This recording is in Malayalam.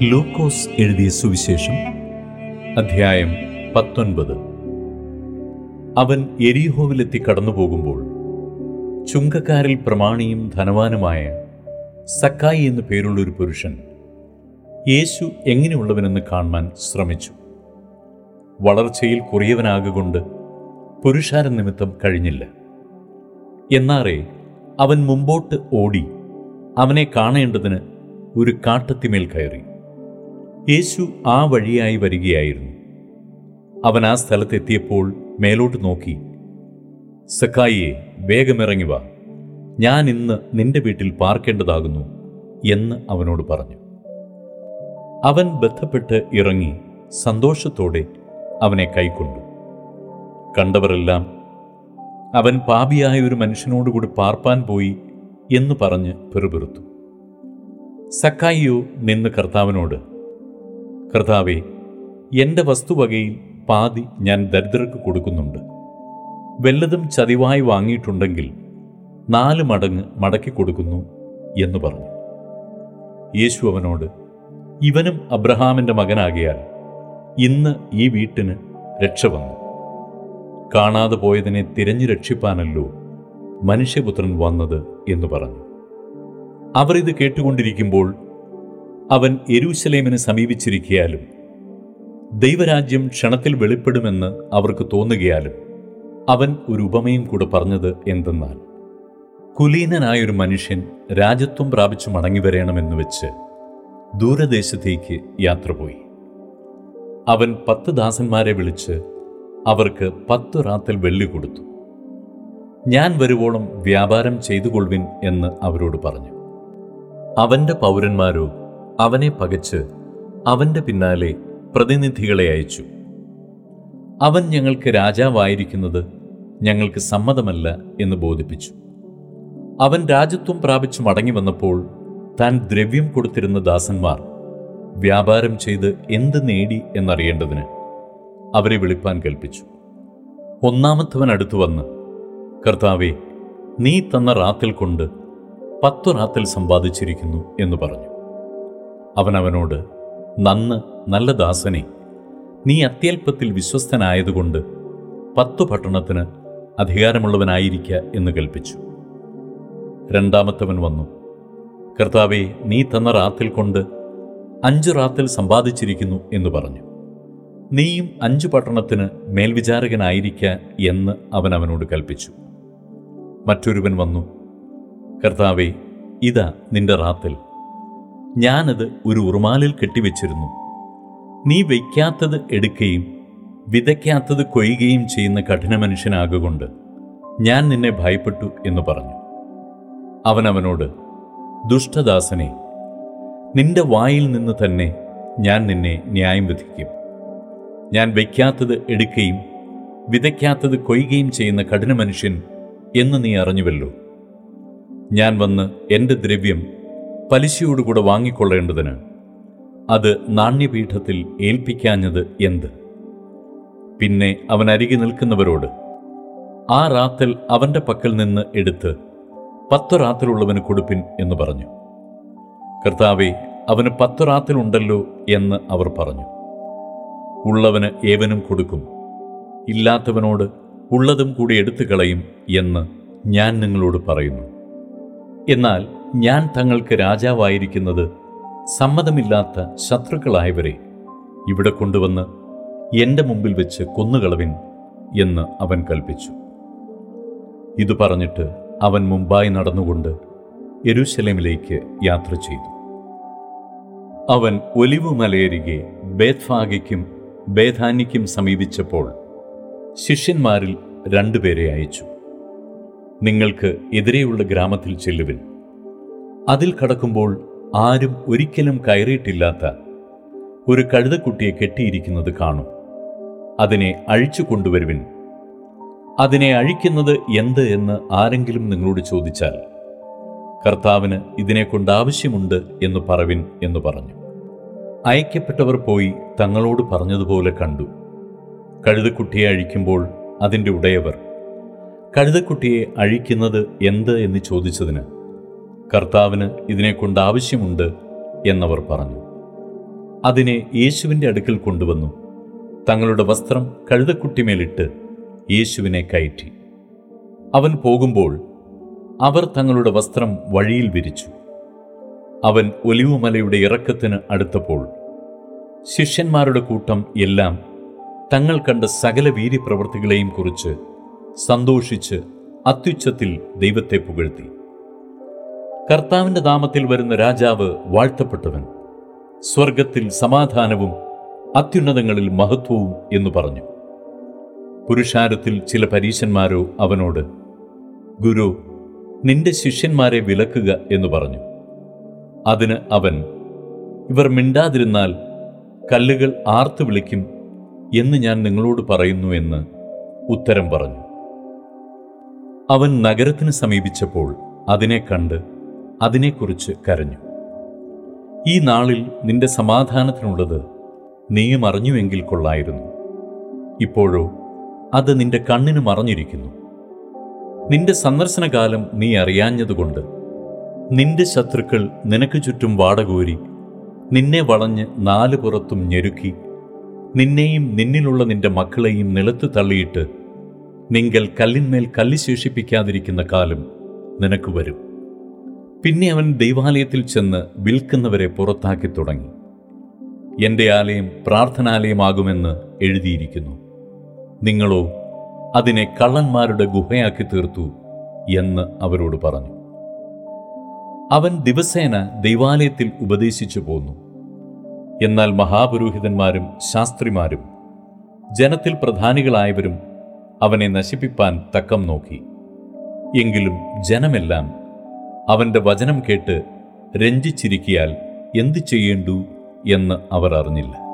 ലൂക്കോസ് എഴുതിയ സുവിശേഷം അധ്യായം പത്തൊൻപത് അവൻ എരിഹോവിലെത്തി കടന്നുപോകുമ്പോൾ ചുങ്കക്കാരിൽ പ്രമാണിയും ധനവാനുമായ സക്കായി എന്നു പേരുള്ള ഒരു പുരുഷൻ യേശു എങ്ങനെയുള്ളവനെന്ന് കാണുവാൻ ശ്രമിച്ചു വളർച്ചയിൽ കുറിയവനാകൊണ്ട് പുരുഷാര നിമിത്തം കഴിഞ്ഞില്ല എന്നാറേ അവൻ മുമ്പോട്ട് ഓടി അവനെ കാണേണ്ടതിന് ഒരു കാട്ടത്തിമേൽ കയറി യേശു ആ വഴിയായി വരികയായിരുന്നു അവൻ ആ സ്ഥലത്തെത്തിയപ്പോൾ മേലോട്ട് നോക്കി സക്കായിയെ വേഗമിറങ്ങി വാ ഞാൻ ഇന്ന് നിന്റെ വീട്ടിൽ പാർക്കേണ്ടതാകുന്നു എന്ന് അവനോട് പറഞ്ഞു അവൻ ബന്ധപ്പെട്ട് ഇറങ്ങി സന്തോഷത്തോടെ അവനെ കൈക്കൊണ്ടു കണ്ടവരെല്ലാം അവൻ പാപിയായ ഒരു മനുഷ്യനോടുകൂടി പാർപ്പാൻ പോയി എന്ന് പറഞ്ഞ് പെറുപിറുത്തു സക്കായിയോ നിന്ന് കർത്താവിനോട് കർത്താവെ എൻ്റെ വസ്തുവകയിൽ പാതി ഞാൻ ദരിദ്രർക്ക് കൊടുക്കുന്നുണ്ട് വല്ലതും ചതിവായി വാങ്ങിയിട്ടുണ്ടെങ്കിൽ നാല് മടങ്ങ് മടക്കി കൊടുക്കുന്നു എന്ന് പറഞ്ഞു യേശു അവനോട് ഇവനും അബ്രഹാമിൻ്റെ മകനാകിയാൽ ഇന്ന് ഈ വീട്ടിന് രക്ഷ വന്നു കാണാതെ പോയതിനെ തിരഞ്ഞു രക്ഷിപ്പാനല്ലോ മനുഷ്യപുത്രൻ വന്നത് എന്ന് പറഞ്ഞു അവർ ഇത് കേട്ടുകൊണ്ടിരിക്കുമ്പോൾ അവൻ എരൂശലേമിന് സമീപിച്ചിരിക്കയാലും ദൈവരാജ്യം ക്ഷണത്തിൽ വെളിപ്പെടുമെന്ന് അവർക്ക് തോന്നുകയാലും അവൻ ഒരു ഉപമയും കൂടെ പറഞ്ഞത് എന്തെന്നാൽ കുലീനനായൊരു മനുഷ്യൻ രാജ്യത്വം പ്രാപിച്ചു മടങ്ങി വരണമെന്ന് വെച്ച് ദൂരദേശത്തേക്ക് യാത്ര പോയി അവൻ പത്ത് ദാസന്മാരെ വിളിച്ച് അവർക്ക് പത്ത് റാത്തൽ വെള്ളി കൊടുത്തു ഞാൻ വരുവോളം വ്യാപാരം ചെയ്തുകൊള്ളുവിൻ എന്ന് അവരോട് പറഞ്ഞു അവന്റെ പൗരന്മാരോ അവനെ പകച്ച് അവന്റെ പിന്നാലെ പ്രതിനിധികളെ അയച്ചു അവൻ ഞങ്ങൾക്ക് രാജാവായിരിക്കുന്നത് ഞങ്ങൾക്ക് സമ്മതമല്ല എന്ന് ബോധിപ്പിച്ചു അവൻ രാജ്യത്വം പ്രാപിച്ചു മടങ്ങി വന്നപ്പോൾ താൻ ദ്രവ്യം കൊടുത്തിരുന്ന ദാസന്മാർ വ്യാപാരം ചെയ്ത് എന്ത് നേടി എന്നറിയേണ്ടതിന് അവരെ വിളിപ്പാൻ കൽപ്പിച്ചു ഒന്നാമത്തവൻ അടുത്തു വന്ന് കർത്താവെ നീ തന്ന റാത്തൽ കൊണ്ട് പത്തു റാത്തൽ സമ്പാദിച്ചിരിക്കുന്നു എന്ന് പറഞ്ഞു അവൻ അവനോട് നന്ന് നല്ല ദാസനെ നീ അത്യല്പത്തിൽ വിശ്വസ്തനായതുകൊണ്ട് പത്തു പട്ടണത്തിന് അധികാരമുള്ളവനായിരിക്ക എന്ന് കൽപ്പിച്ചു രണ്ടാമത്തവൻ വന്നു കർത്താവെ നീ തന്ന റാത്തിൽ കൊണ്ട് അഞ്ചു റാത്തിൽ സമ്പാദിച്ചിരിക്കുന്നു എന്ന് പറഞ്ഞു നീയും അഞ്ചു പട്ടണത്തിന് മേൽവിചാരകനായിരിക്ക എന്ന് അവൻ അവനോട് കൽപ്പിച്ചു മറ്റൊരുവൻ വന്നു കർത്താവെ ഇതാ നിന്റെ റാത്തിൽ ഞാനത് ഒരു ഉറുമാലിൽ കെട്ടിവെച്ചിരുന്നു നീ വയ്ക്കാത്തത് എടുക്കുകയും വിതയ്ക്കാത്തത് കൊയ്യുകയും ചെയ്യുന്ന കഠിന മനുഷ്യനാകൊണ്ട് ഞാൻ നിന്നെ ഭയപ്പെട്ടു എന്ന് പറഞ്ഞു അവൻ അവനോട് ദുഷ്ടദാസനെ നിന്റെ വായിൽ നിന്ന് തന്നെ ഞാൻ നിന്നെ ന്യായം വിധിക്കും ഞാൻ വയ്ക്കാത്തത് എടുക്കുകയും വിതയ്ക്കാത്തത് കൊയ്യുകയും ചെയ്യുന്ന കഠിന മനുഷ്യൻ എന്ന് നീ അറിഞ്ഞുവല്ലോ ഞാൻ വന്ന് എൻ്റെ ദ്രവ്യം പലിശയോടുകൂടെ വാങ്ങിക്കൊള്ളേണ്ടതിന് അത് നാണ്യപീഠത്തിൽ ഏൽപ്പിക്കാഞ്ഞത് എന്ത് പിന്നെ അവൻ അരികെ നിൽക്കുന്നവരോട് ആ റാത്തൽ അവന്റെ പക്കൽ നിന്ന് എടുത്ത് പത്തു റാത്തലുള്ളവന് കൊടുപ്പിൻ എന്ന് പറഞ്ഞു കർത്താവെ അവന് പത്തു റാത്തലുണ്ടല്ലോ എന്ന് അവർ പറഞ്ഞു ഉള്ളവന് ഏവനും കൊടുക്കും ഇല്ലാത്തവനോട് ഉള്ളതും കൂടി എടുത്തു കളയും എന്ന് ഞാൻ നിങ്ങളോട് പറയുന്നു എന്നാൽ ഞാൻ തങ്ങൾക്ക് രാജാവായിരിക്കുന്നത് സമ്മതമില്ലാത്ത ശത്രുക്കളായവരെ ഇവിടെ കൊണ്ടുവന്ന് എൻ്റെ മുമ്പിൽ വെച്ച് കൊന്നുകളവിൻ എന്ന് അവൻ കൽപ്പിച്ചു ഇത് പറഞ്ഞിട്ട് അവൻ മുമ്പായി നടന്നുകൊണ്ട് യെരൂശലേമിലേക്ക് യാത്ര ചെയ്തു അവൻ ഒലിവു മലയരികെ ബേത്ഫാഗയ്ക്കും ബേധാനിക്കും സമീപിച്ചപ്പോൾ ശിഷ്യന്മാരിൽ രണ്ടുപേരെ അയച്ചു നിങ്ങൾക്ക് എതിരെയുള്ള ഗ്രാമത്തിൽ ചെല്ലുവിൻ അതിൽ കടക്കുമ്പോൾ ആരും ഒരിക്കലും കയറിയിട്ടില്ലാത്ത ഒരു കഴുതക്കുട്ടിയെ കെട്ടിയിരിക്കുന്നത് കാണും അതിനെ അഴിച്ചു കൊണ്ടുവരുവിൻ അതിനെ അഴിക്കുന്നത് എന്ത് എന്ന് ആരെങ്കിലും നിങ്ങളോട് ചോദിച്ചാൽ കർത്താവിന് ഇതിനെക്കൊണ്ട് ആവശ്യമുണ്ട് എന്ന് പറവിൻ എന്ന് പറഞ്ഞു അയക്കപ്പെട്ടവർ പോയി തങ്ങളോട് പറഞ്ഞതുപോലെ കണ്ടു കഴുതക്കുട്ടിയെ അഴിക്കുമ്പോൾ അതിൻ്റെ ഉടയവർ കഴുതക്കുട്ടിയെ അഴിക്കുന്നത് എന്ത് എന്ന് ചോദിച്ചതിന് കർത്താവിന് ഇതിനെക്കൊണ്ട് ആവശ്യമുണ്ട് എന്നവർ പറഞ്ഞു അതിനെ യേശുവിൻ്റെ അടുക്കൽ കൊണ്ടുവന്നു തങ്ങളുടെ വസ്ത്രം കഴുതക്കുട്ടിമേലിട്ട് യേശുവിനെ കയറ്റി അവൻ പോകുമ്പോൾ അവർ തങ്ങളുടെ വസ്ത്രം വഴിയിൽ വിരിച്ചു അവൻ ഒലിവുമലയുടെ ഇറക്കത്തിന് അടുത്തപ്പോൾ ശിഷ്യന്മാരുടെ കൂട്ടം എല്ലാം തങ്ങൾ കണ്ട സകല വീര്യപ്രവൃത്തികളെയും കുറിച്ച് സന്തോഷിച്ച് അത്യുച്ചത്തിൽ ദൈവത്തെ പുകഴ്ത്തി കർത്താവിന്റെ നാമത്തിൽ വരുന്ന രാജാവ് വാഴ്ത്തപ്പെട്ടവൻ സ്വർഗത്തിൽ സമാധാനവും അത്യുന്നതങ്ങളിൽ മഹത്വവും എന്ന് പറഞ്ഞു പുരുഷാരത്തിൽ ചില പരീശന്മാരോ അവനോട് ഗുരു നിന്റെ ശിഷ്യന്മാരെ വിലക്കുക എന്ന് പറഞ്ഞു അതിന് അവൻ ഇവർ മിണ്ടാതിരുന്നാൽ കല്ലുകൾ ആർത്തു വിളിക്കും എന്ന് ഞാൻ നിങ്ങളോട് പറയുന്നു എന്ന് ഉത്തരം പറഞ്ഞു അവൻ നഗരത്തിന് സമീപിച്ചപ്പോൾ അതിനെ കണ്ട് അതിനെക്കുറിച്ച് കരഞ്ഞു ഈ നാളിൽ നിന്റെ സമാധാനത്തിനുള്ളത് നീയും അറിഞ്ഞുവെങ്കിൽ കൊള്ളായിരുന്നു ഇപ്പോഴോ അത് നിന്റെ കണ്ണിന് മറഞ്ഞിരിക്കുന്നു നിന്റെ സന്ദർശനകാലം നീ അറിയാഞ്ഞതുകൊണ്ട് നിന്റെ ശത്രുക്കൾ നിനക്ക് ചുറ്റും വാടകോരി നിന്നെ വളഞ്ഞ് നാല് പുറത്തും ഞെരുക്കി നിന്നെയും നിന്നിലുള്ള നിന്റെ മക്കളെയും നിലത്ത് തള്ളിയിട്ട് നിങ്കൽ കല്ലിന്മേൽ കല്ല് ശേഷിപ്പിക്കാതിരിക്കുന്ന കാലം നിനക്ക് വരും പിന്നെ അവൻ ദൈവാലയത്തിൽ ചെന്ന് വിൽക്കുന്നവരെ പുറത്താക്കി തുടങ്ങി എൻ്റെ ആലയം പ്രാർത്ഥനാലയമാകുമെന്ന് എഴുതിയിരിക്കുന്നു നിങ്ങളോ അതിനെ കള്ളന്മാരുടെ ഗുഹയാക്കി തീർത്തു എന്ന് അവരോട് പറഞ്ഞു അവൻ ദിവസേന ദൈവാലയത്തിൽ ഉപദേശിച്ചു പോന്നു എന്നാൽ മഹാപുരോഹിതന്മാരും ശാസ്ത്രിമാരും ജനത്തിൽ പ്രധാനികളായവരും അവനെ നശിപ്പിപ്പാൻ തക്കം നോക്കി എങ്കിലും ജനമെല്ലാം അവന്റെ വചനം കേട്ട് രഞ്ജിച്ചിരിക്കിയാൽ എന്തു ചെയ്യേണ്ടു എന്ന് അവർ അറിഞ്ഞില്ല